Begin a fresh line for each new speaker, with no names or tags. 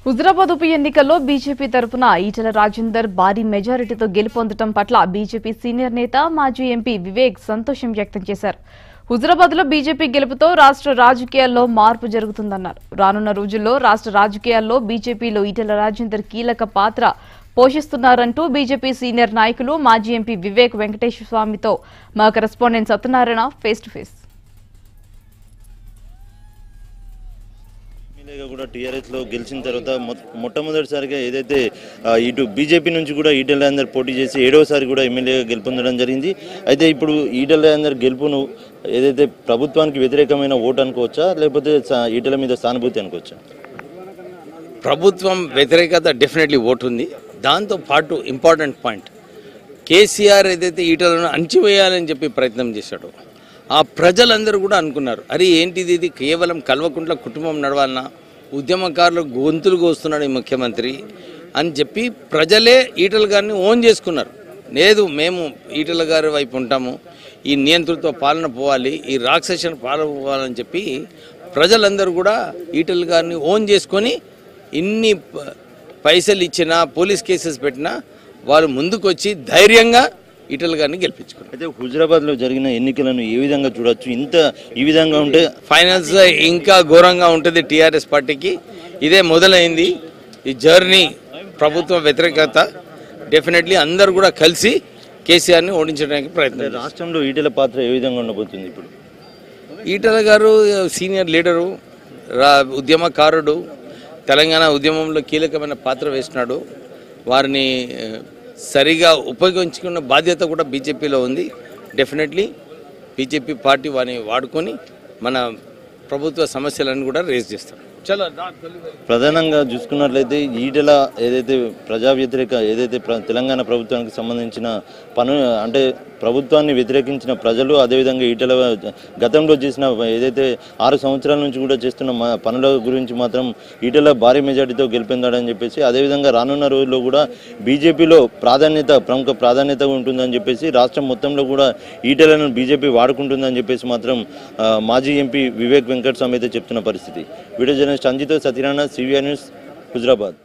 హుజరాబాద్ ఉప ఎన్నికల్లో బీజేపీ తరపున ఈటెల రాజేందర్ భారీ మెజారిటీతో గెలుపొందడం పట్ల బీజేపీ సీనియర్ నేత మాజీ ఎంపీ వివేక్ సంతోషం వ్యక్తం చేశారు హుజరాబాద్ లో బీజేపీ గెలుపుతో రాష్ట్ర రాజకీయాల్లో మార్పు జరుగుతుందన్నారు రానున్న రోజుల్లో రాష్ట్ర రాజకీయాల్లో బీజేపీలో ఈటెల రాజేందర్ కీలక పాత్ర పోషిస్తున్నారంటూ బీజేపీ సీనియర్ నాయకులు మాజీ ఎంపీ వివేక్ వెంకటేశ్వర స్వామితో మా correspondent Satyanarayana face to face
ఎమ్మెల్యేగా కూడా టీఆర్ఎస్ లో గెలిచిన తర్వాత మొ- మొట్టమొదటిసారిగా ఏదైతే ఆ, ఇటు బీజేపీ నుంచి కూడా ఈటెల రాజేందర్ పోటీ చేసి ఏడవసారి కూడా ఎమ్మెల్యేగా గెలుపొందడం జరిగింది అయితే ఇప్పుడు ఈటెల రాజేందర్ గెలుపును ఏదైతే ప్రభుత్వానికి వ్యతిరేకమైన ఓటు అనుకోవచ్చా లేకపోతే సా- ఈటెల మీద సానుభూతి అనుకోవచ్చా
ప్రభుత్వం వ్యతిరేకత డెఫినెట్లీ ఓటు ఉంది దాంతో పాటు ఇంపార్టెంట్ పాయింట్ కేసీఆర్ ఏదైతే ఈటలను అణచివేయాలని చెప్పి ప్రయత్నం చేశాడో ఆ ప్రజలందరూ కూడా అనుకున్నారు అరే ఏంటిది ఇది కేవలం కల్వకుంట్ల కుటుంబం నడవాలన్నా ఉద్యమకారులు గొంతులు కోస్తున్నాడు ఈ ముఖ్యమంత్రి అని చెప్పి ప్రజలే ఈటల గారిని ఓన్ చేసుకున్నారు లేదు మేము ఈటల గారి వైపు ఉంటాము ఈ నియంతృత్వ పాలన పోవాలి ఈ రాక్షస పాలన పోవాలని చెప్పి ప్రజలందరూ కూడా ఈటల గారిని ఓన్ చేసుకొని ఇన్ని ప- పైసలు ఇచ్చినా పోలీస్ కేసెస్ పెట్టినా వాళ్ళు ముందుకు వచ్చి ధైర్యంగా ఈటల గారిని గెలిపించుకున్నారు
అయితే హుజరాబాద్ లో జరిగిన ఎన్నికలను ఏ విధంగా చూడొచ్చు ఇంత ఈ విధంగా ఉంటే
ఫైనల్స్ ఇంకా ఘోరంగా ఉంటుంది టీఆర్ఎస్ పార్టీకి ఇదే మొదలైంది ఈ జర్నీ ప్రభుత్వ వ్యతిరేకత డెఫినెట్లీ అందరూ కూడా కలిసి కేసీఆర్ని ఓడించడానికి ప్రయత్నం చేస్తారు.
రాష్ట్రంలో ఈటెల పాత్ర ఏ విధంగా ఉండబోతుంది ఇప్పుడు
ఈటల గారు సీనియర్ లీడరు రా ఉద్యమకారుడు తెలంగాణ ఉద్యమంలో కీలకమైన పాత్ర వేసినాడు వారిని ఆ, సరిగా ఉపయోగించుకున్న బాధ్యత కూడా బీజేపీలో ఉంది డెఫినెట్లీ బీజేపీ పార్టీ వారిని వాడుకొని మన ప్రభుత్వ సమస్యలను కూడా రేజ్ చేస్తారు చలో దా, తొలి-
ప్రధానంగా చూసుకున్నట్లయితే ఈటెల ఏదైతే ప్రజా వ్యతిరేక ఏదైతే ప్ర- తెలంగాణ ప్రభుత్వానికి సంబంధించిన పను అంటే ప్రభుత్వాన్ని వ్యతిరేకించిన ప్రజలు అదేవిధంగా ఈటెల గతంలో చేసిన ఏదైతే ఆరు సంవత్సరాల నుంచి కూడా చేస్తున్న మ- పనుల గురించి మాత్రం ఈటెల భారీ మెజార్టీతో గెలిపిందాడని చెప్పేసి అదేవిధంగా రానున్న రోజుల్లో కూడా బీజేపీలో ప్రాధాన్యత ప్రముఖ ప్రాధాన్యత ఉంటుందని చెప్పేసి రాష్ట్రం మొత్తంలో కూడా ఈటెలను బీజేపీ వాడుకుంటుందని చెప్పేసి మాత్రం ఆ, మాజీ ఎంపీ వివేక్ వెంకటస్వామి అయితే చెప్తున్న పరిస్థితి వీడియో జర్నలిస్ట్ అంజితో సత్యనారాయణ సివిఆర్ న్యూస్ హుజరాబాద్